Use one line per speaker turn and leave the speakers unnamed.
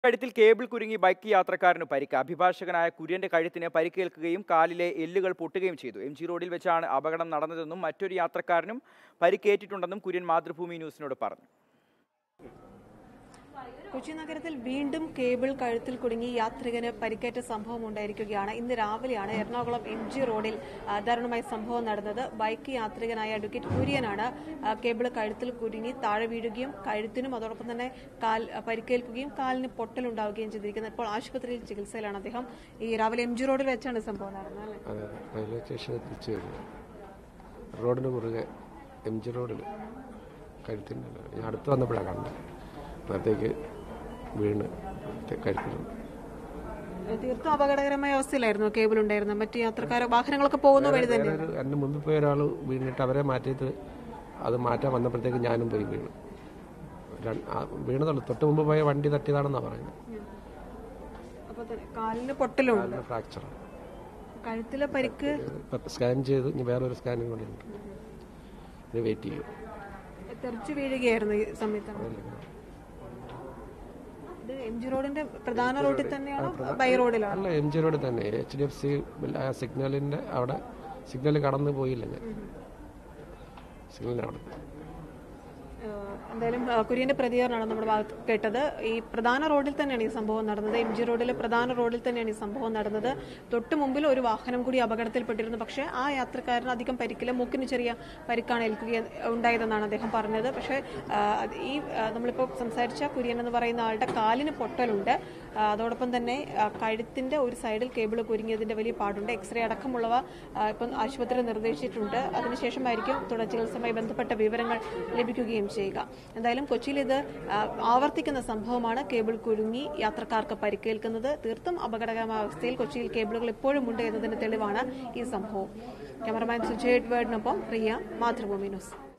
കഴുത്തിൽ കേബിൾ കുരുങ്ങി ബൈക്ക് യാത്രക്കാരന് പരിക്ക് അഭിഭാഷകനായ കുര്യന്റെ കഴുത്തിന് പരിക്കേൽക്കുകയും കാലിലെ എല്ലുകൾ പൊട്ടുകയും ചെയ്തു എം ജി റോഡിൽ വെച്ചാണ് അപകടം നടന്നതെന്നും മറ്റൊരു യാത്രക്കാരനും പരിക്കേറ്റിട്ടുണ്ടെന്നും കുര്യൻ മാതൃഭൂമി ന്യൂസിനോട് പറഞ്ഞു
കൊച്ചി നഗരത്തിൽ വീണ്ടും കേബിൾ കഴുത്തിൽ കുടുങ്ങി യാത്രികന് പരിക്കേറ്റ സംഭവം ഉണ്ടായിരിക്കുകയാണ് ഇന്ന് രാവിലെയാണ് എറണാകുളം എം ജി റോഡിൽ ആ, ദാരുണമായ സംഭവം നടന്നത് ബൈക്ക് യാത്രികനായ അഡ്വക്കേറ്റ് കുര്യനാണ് ആ, കേബിൾ കഴുത്തിൽ കുരുങ്ങി താഴെ വീഴുകയും കഴുത്തിനും അതോടൊപ്പം തന്നെ കാൽ ആ, പരിക്കേൽക്കുകയും കാലിന് പൊട്ടലുണ്ടാവുകയും ചെയ്തിരിക്കുന്നത് ഇപ്പോൾ ആശുപത്രിയിൽ ചികിത്സയിലാണ് അദ്ദേഹം ഈ രാവിലെ എം ജി റോഡിൽ വെച്ചാണ് സംഭവം നടന്നത് അല്ലേ?
അതെ റെയിൽവേ സ്റ്റേഷനിൽ തിരിച്ചു വരുന്നു റോഡിന് കുറുകെ എം ജി റോഡിൽ കഴുത്തിൻ്റെ ഞാൻ അടുത്ത് വന്നപ്പോഴാണ് കണ്ടത് അപ്പോഴത്തേക്ക് വീണ് കഴുത്തിലുണ്ട്
തീർത്തും അപകടകരമായ അവസ്ഥയിലായിരുന്നു കേബിൾ ഉണ്ടായിരുന്നത് മറ്റു യാത്രക്കാർ വാഹനങ്ങളൊക്കെ പോകുന്ന വഴി തന്നെ
വേറെ ഒരു എൻ്റെ മുമ്പിൽ പോയ ഒരാൾ വീണിട്ട് അവരെ മാറ്റിയിട്ട് അത് മാറ്റാൻ വന്നപ്പോഴത്തേക്ക് ഞാനും പോയി വീണു രണ്ട്- ആ വീണതുള്ളൂ തൊട്ട് മുമ്പ് പോയ വണ്ടി തട്ടിയതാണെന്നാണ് പറയുന്നത്
അപ്പൊ തന്നെ കാലിന് പൊട്ടലുണ്ട്
കാലിന് ഫ്രാക്ചറാണ്
കഴുത്തിലെ പരിക്ക്
സ്കാൻ ചെയ്ത് ഇനി വേറൊരു സ്കാനിങ് കൂടി ഉണ്ട് ഇനി വെയിറ്റ് ചെയ്യും
തെറിച്ചു വീഴുകയായിരുന്നു ഈ സമയത്ത് ഇത് എം ജി റോഡിന്റെ പ്രധാന റോഡിൽ തന്നെയാണോ ബൈ റോഡിലാണോ
അല്ല എം ജി റോഡിൽ തന്നെ എച്ച് ഡി എഫ് സി സിഗ്നലിൻ്റെ അവിടെ സിഗ്നൽ കടന്നു പോയില്ല ഞാൻ സിഗ്നലിൻ്റെ അവിടെ
ഏഹ് എന്തായാലും ഏഹ് കുര്യന്റെ പ്രതികരണമാണ് നമ്മുടെ ഭാഗത്ത് കേട്ടത് ഈ പ്രധാന റോഡിൽ തന്നെയാണ് ഈ സംഭവം നടന്നത് എം ജി റോഡിലെ പ്രധാന റോഡിൽ തന്നെയാണ് ഈ സംഭവം നടന്നത് തൊട്ട് മുമ്പിൽ ഒരു വാഹനം കൂടി അപകടത്തിൽപ്പെട്ടിരുന്നു പക്ഷേ ആ യാത്രക്കാരന് അധികം പരിക്കില്ല മൂക്കിന് ചെറിയ പരിക്കാണ് ഏൽക്കുക ഉണ്ടായതെന്നാണ് അദ്ദേഹം പറഞ്ഞത് പക്ഷേ ആഹ് അത് ഈ ആഹ് നമ്മളിപ്പോൾ സംസാരിച്ച കുര്യൻ എന്ന് പറയുന്ന ആളുടെ കാലിന് പൊട്ടലുണ്ട് ആഹ് അതോടൊപ്പം തന്നെ ആഹ് കഴുത്തിന്റെ ഒരു സൈഡിൽ കേബിൾ കുരുങ്ങിയതിന്റെ വലിയ പാടുണ്ട് എക്സ്റേ അടക്കമുള്ളവ ആഹ് ഇപ്പം ആശുപത്രി നിർദ്ദേശിച്ചിട്ടുണ്ട് അതിനുശേഷമായിരിക്കും തുടർ ചികിത്സയുമായി ബന്ധപ്പെട്ട വിവരങ്ങൾ ലഭിക്കുകയും ചെയ്യുക എന്തായാലും കൊച്ചിയിൽ ഇത് ആഹ് ആവർത്തിക്കുന്ന സംഭവമാണ് കേബിൾ കുരുങ്ങി യാത്രക്കാർക്ക് പരിക്കേൽക്കുന്നത് തീർത്തും അപകടകരമായ അവസ്ഥയിൽ കൊച്ചിയിൽ കേബിളുകൾ ഇപ്പോഴും ഉണ്ട് എന്നതിന് തെളിവാണ് ഈ സംഭവം ക്യാമറമാൻ സുജയ് എഡ്വേർഡിനൊപ്പം റിയ മാതൃഭൂമി ന്യൂസ്